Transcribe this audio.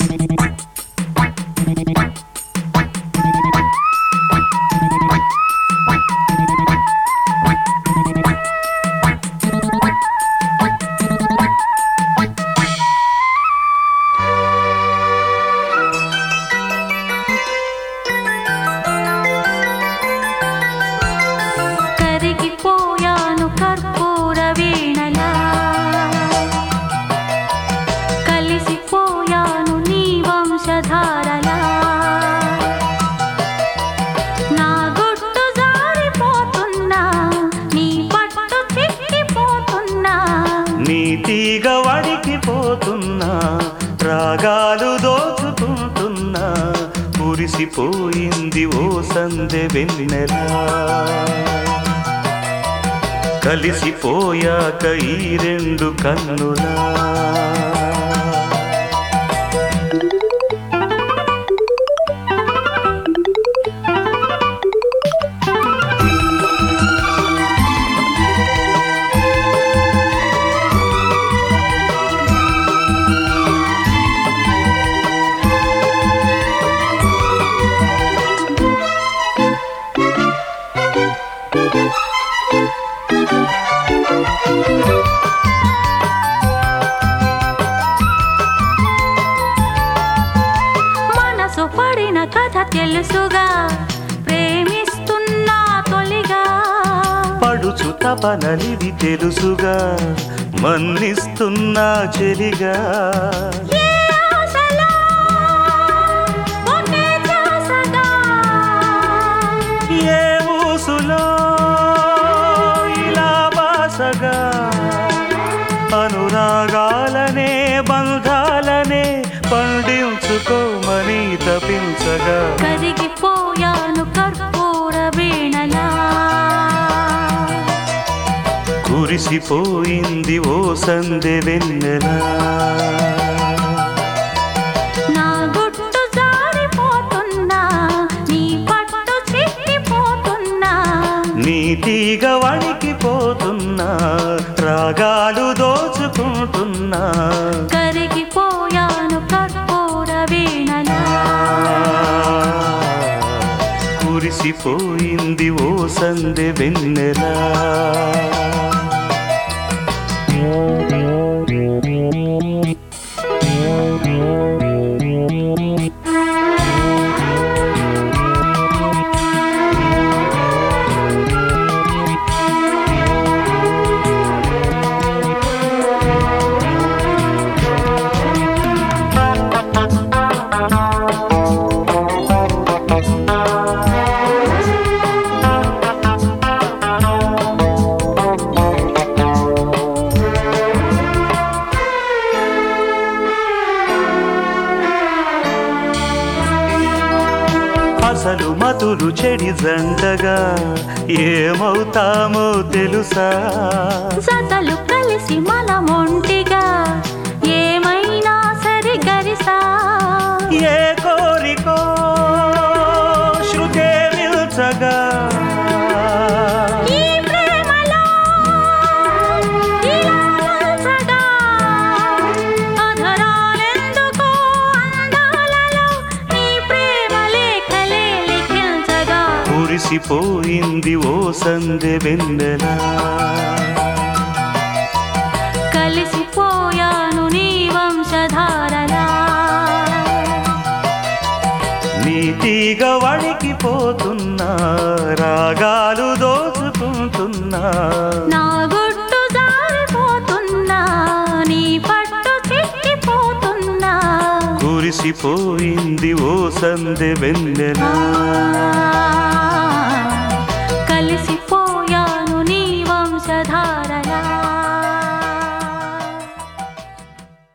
కరిగిపోయాను కర్పూర వీణలా కలిసిపోయాను నీ వంశధారలా నా గుట్టు జారిపోతున్నా నీ పట్టు చిక్కిపోతున్నా నీ తీగ వడికిపోతున్నా రాగాలు దోచుకుంటున్నా కురిసిపోయింది ఓ సందె వెన్నెలా కలిసిపోయాక ఈ రెండు కన్నులా మనసు పడిన కథ తెలుసుగా ప్రేమిస్తున్నా తొలిగా పడుచు తపనలిది తెలుసుగా మన్నిస్తున్నా చెలిగా ఏ ఆశలో ఒకే ధ్యాసగా ఏ ఊసులో ఇలా బాసగా అనురాగాలనే బంధాలనే పండించుకోమని తపించగా కరిగిపోయాను కర్పూర వీణలా కురిసిపోయింది ఓ సందె వెన్నెలా నా గుట్టు జారిపోతున్నా నీ పట్టు చిక్కిపోతున్నా నీ తీగ వణికిపోతున్నా రాగాలు దోచుకుంటున్నా కరిగిపోయాను కర్పూర వీణలా కురిసిపోయింది ఓ సందె వెన్నెలా అసలు మతులు చెడి జంటగా ఏమవుతామో తెలుసా జతలు కలిసి మనమొంటిగా ఏమైనా సరి గరిసా ఏ కోరికో శృతే మిల్చగా ఈ ప్రేమలో ఇలా వలసగా అధరాలెందుకో అందాలలో నీ ప్రేమ లేఖలే లిఖించగా కురిసిపోయింది ఓ సందె వెన్నెలా కలిసిపోయాను నీ వంశధారలా నీ తీగ వణికిపోతున్నా రాగాలు దోచుకుంటున్నా నా గుట్టు జారిపోతున్నా నీ పట్టు చిక్కిపోతున్నా కురిసిపోయింది ఓ సందె వెన్నెలా ఆ